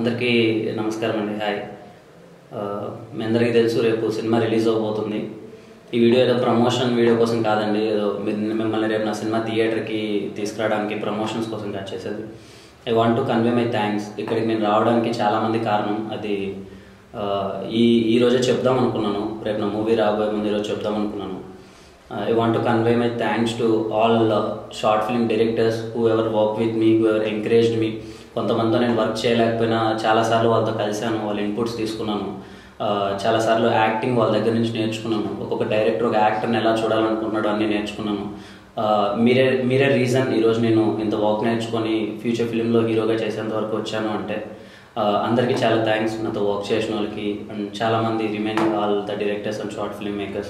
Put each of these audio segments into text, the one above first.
అందరికీ నమస్కారం అండి హాయ్ ఆ, మీ అందరికీ తెలుసు రేపు సినిమా రిలీజ్ అవబోతుంది ఈ వీడియో ఏదో ప్రమోషన్ వీడియో కోసం కాదండి ఏదో మీ- మిమ్మల్ని రేపు నా సినిమా థియేటర్కి తీసుకురావడానికి ప్రమోషన్స్ కోసం కట్ చేసేది I want to convey my thanks ఇక్కడికి నేను రావడానికి చాలామంది కారణం అది ఆ, ఈ ఈ రోజే చెప్దాం అనుకున్నాను రేపు నా మూవీ రాబోయే ముందు ఈరోజు చెప్దాం అనుకున్నాను I want to convey my thanks to all short film directors who ever work with me who ever encouraged me కొంతమందితో నేను వర్క్ చేయలేకపోయినా చాలాసార్లు వాళ్ళతో కలిశాను వాళ్ళ ఇన్పుట్స్ తీసుకున్నాను ఆ, చాలాసార్లు యాక్టింగ్ వాళ్ళ దగ్గర నుంచి నేర్చుకున్నాను ఒక్కొక్క డైరెక్టర్ ఒక యాక్టర్ని ఎలా చూడాలనుకుంటున్నాడో అన్నీ నేర్చుకున్నాను ఆ, మీరే మీరే రీజన్ ఈరోజు నేను ఇంత వర్క్ నేర్చుకొని ఫ్యూచర్ ఫిలింలో హీరోగా చేసేంత వరకు వచ్చాను అంటే ఆ, అందరికీ చాలా థ్యాంక్స్ నాతో వర్క్ చేసిన వాళ్ళకి అండ్ చాలామంది remaining all the directors and short film makers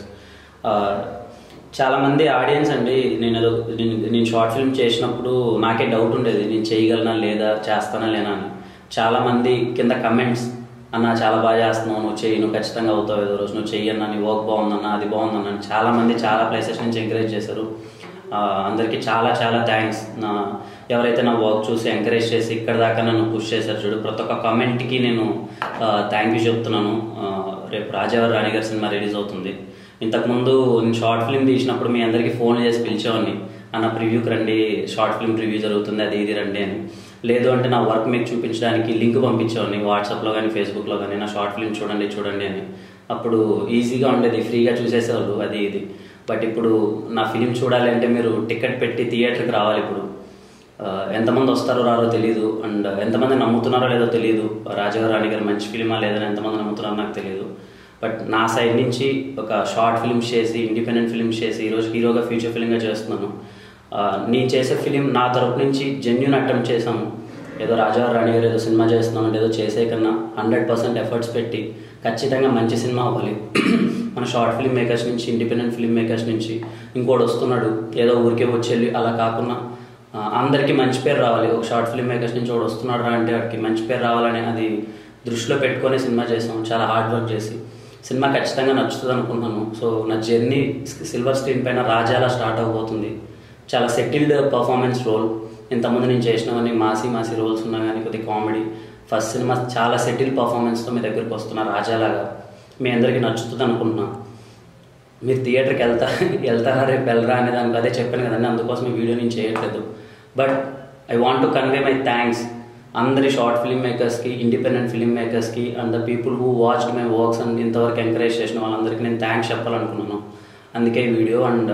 చాలా మంది ఆడియన్స్ అండి నేను ఏదో నేను నేను షార్ట్ ఫిల్మ్ చేసినప్పుడు నాకే డౌట్ ఉండేది నేను చేయగలనా లేదా చేస్తానా లేనా అని చాలా మంది కింద కమెంట్స్ అన్న చాలా బాగా చేస్తున్నావు నువ్వు చెయ్యి నువ్వు ఖచ్చితంగా అవుతావు ఏదో రోజు నువ్వు చెయ్యన్నా నీ వర్క్ బాగుందన్న అది బాగుందన్న అని చాలా మంది చాలా ప్లేసెస్ నుంచి ఎంకరేజ్ చేశారు ఆ, అందరికీ చాలా చాలా థ్యాంక్స్ నా ఎవరైతే నా వర్క్ చూసి ఎంకరేజ్ చేసి ఇక్కడ దాకా నన్ను పుష్ చేశారు చూడు ప్రతి ఒక్క కామెంట్కి నేను థ్యాంక్ యూ చెప్తున్నాను ఆ, రేపు రాజావారి రాణి గారి సినిమా రిలీజ్ అవుతుంది ఇంతకుముందు నేను షార్ట్ ఫిల్మ్ తీసినప్పుడు మీ అందరికీ ఫోన్ చేసి పిలిచేవాడిని అన్న ప్రివ్యూకి రండి షార్ట్ ఫిల్మ్ రివ్యూ జరుగుతుంది అది ఇది రండి అని లేదు అంటే నా వర్క్ మీకు చూపించడానికి లింక్ పంపించేవాడిని వాట్సాప్లో కానీ ఫేస్బుక్లో కానీ నా షార్ట్ ఫిల్మ్ చూడండి చూడండి అని అప్పుడు ఈజీగా ఉండేది ఫ్రీగా చూసేసేవాళ్ళు అది ఇది బట్ ఇప్పుడు నా ఫిలిం చూడాలి అంటే మీరు టికెట్ పెట్టి థియేటర్కి రావాలి ఇప్పుడు ఆ, ఎంతమంది వస్తారో రారో తెలియదు అండ్ ఎంతమంది నమ్ముతున్నారో లేదో తెలియదు రాజాగారు రాణి గారు మంచి ఫిలిమా లేదని ఎంతమంది నమ్ముతున్నారో నాకు తెలియదు బట్ నా సైడ్ నుంచి ఒక షార్ట్ ఫిల్మ్స్ చేసి ఇండిపెండెంట్ ఫిల్మ్స్ చేసి ఈరోజు హీరోగా ఫ్యూచర్ ఫిలింగా చేస్తున్నాను ఆ, నేను చేసే ఫిలిం నా తరపు నుంచి జెన్యున్ అటెంప్ట్ చేశాము ఏదో రాజావారి రాణి గారు ఏదో సినిమా చేస్తున్నాం అంటే ఏదో చేసే కన్నా హండ్రెడ్ పర్సెంట్ ఎఫర్ట్స్ పెట్టి ఖచ్చితంగా మంచి సినిమా అవ్వాలి మన షార్ట్ ఫిల్మ్ మేకర్స్ నుంచి ఇండిపెండెంట్ ఫిల్మ్ మేకర్స్ నుంచి ఇంకోటి వస్తున్నాడు ఏదో ఊరికే వచ్చి అలా కాకుండా ఆ, అందరికీ మంచి పేరు రావాలి ఒక షార్ట్ ఫిల్మ్ మేకర్స్ నుంచి ఒకడు వస్తున్నాడు రా అంటే వాడికి మంచి పేరు రావాలని అది దృష్టిలో పెట్టుకొని సినిమా చేసాం చాలా హార్డ్ వర్క్ చేసి సినిమా ఖచ్చితంగా నచ్చుతుంది అనుకుంటున్నాను సో నా జర్నీ సిల్వర్ స్క్రీన్ పైన రాజాలా స్టార్ట్ అవబోతుంది చాలా సెటిల్డ్ పర్ఫార్మెన్స్ రోల్ ఇంతకుముందు నేను చేసినవన్నీ మాసి మాసి రోల్స్ ఉన్నా కానీ కొద్దిగా కామెడీ ఫస్ట్ సినిమా చాలా సెటిల్ పర్ఫార్మెన్స్తో మీ దగ్గరికి వస్తున్నా రాజాలాగా మీ అందరికీ నచ్చుతుంది అనుకుంటున్నాను మీరు థియేటర్కి వెళ్తా వెళ్తారా రేపు వెళ్ళరా అనే దానికి అదే చెప్పాను కదండి అందుకోసం ఈ వీడియో నేను చేయట్లేదు but I want to convey my thanks అందరి షార్ట్ ఫిల్మ్ మేకర్స్కి ఇండిపెండెంట్ ఫిల్మ్ మేకర్స్కి and the people who watched my works and ఇంతవరకు ఎంకరేజ్ చేసిన వాళ్ళందరికీ నేను థ్యాంక్స్ చెప్పాలనుకున్నాను అందుకే ఈ video and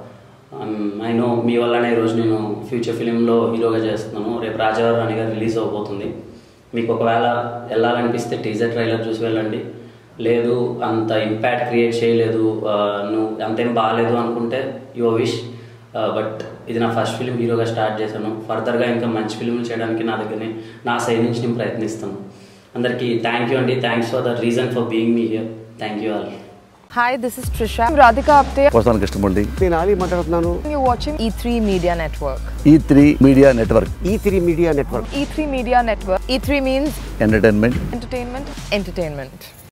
I know me వల్లనే ఈరోజు నేను ఫ్యూచర్ ఫిలింలో హీరోగా చేస్తున్నాను రేపు రాజావారి రాణి గారు రిలీజ్ అవబోతుంది మీకు ఒకవేళ వెళ్ళాలనిపిస్తే టీజర్ ట్రైలర్ చూసి వెళ్ళండి లేదు అంత ఇంపాక్ట్ క్రియేట్ చేయలేదు ఆ, నువ్వు అంతేం బాగాలేదు అనుకుంటే యువర్ విష్ బట్ ఇది నా ఫస్ట్ ఫిలిం హీరోగా స్టార్ట్ చేశాను ఫర్దర్గా ఇంకా మంచి ఫిల్మ్లు చేయడానికి నా దగ్గరని నా సైడ్ నుంచి నేను ప్రయత్నిస్తాను అందరికీ థ్యాంక్ యూ అండి thanks for the reason for being me here thank you all Hi, this is Trisha. I'm Radhika Apte. వస్తాను కృష్ణమూర్తి నేను ఆలీ మాట్లాడుతున్నాను You're watching E3 Media Network. E three media network E three media network E3 Media Network. E3 means entertainment entertainment, entertainment.